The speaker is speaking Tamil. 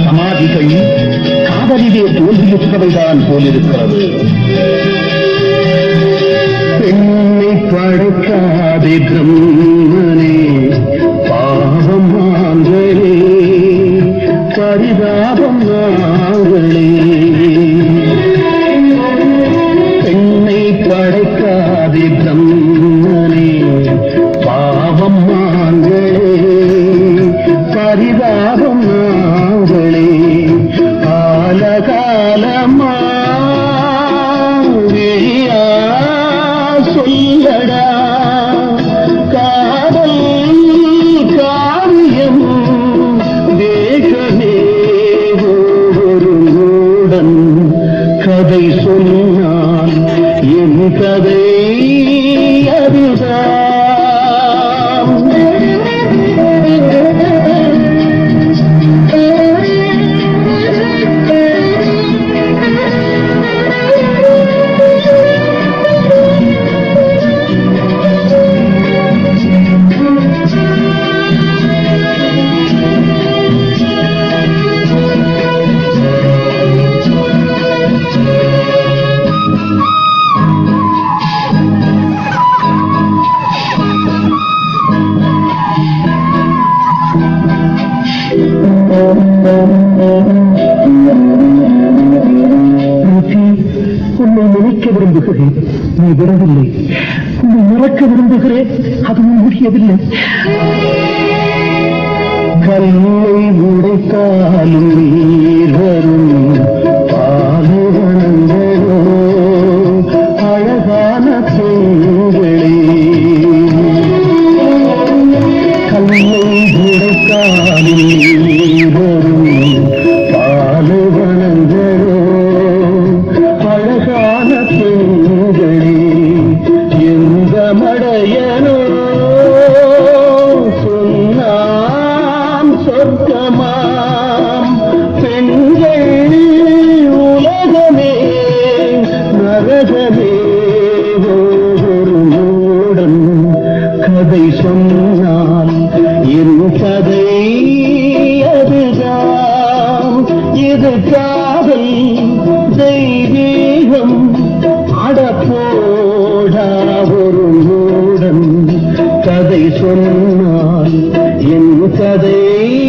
சமாதிகள் காதலிலே தோல்வியுற்றவைதான் போலிருக்கிறது பெண்ணை படைக்காதே பிரம்மனே பாவம் நாங்களே பரிதாபம் நாங்களே பெண்ணை படைக்காதே பிரம்மனே பாவம் நாங்களே பரிதாபம் நாங்களே காலகாலமா விழியா சொல்லடா காதல் காரியம் தேகமே ஒரு மூடன் கதை சொன்னால் என் கதை அதுதான் ருச்சி, உன்னை நினைக்க விரும்புகிறேன் நீ விடவில்லை உன்னை மறக்க விரும்புகிறேன் அதுவும் முடியவில்லை கல்லை உடைத்தாலும் நீர் வரும் பாலுவனங்களோ அழகான பெண்களே கல்லை உடைத்தாலும் நீர் வரும் பாலுவனங்களோ அழகான பெண்களே எந்த மடையனோ சொன்னான் சொர்க்கமாம் பெண்கள் உலகமே நரகமே ஒரு மூடன் கதை சொன்னால் என் கதை அதுதான் இது காதல் தெய்வீகம் அடப்போடா ஒரு மூடன் கதை சொன்னால் என் கதை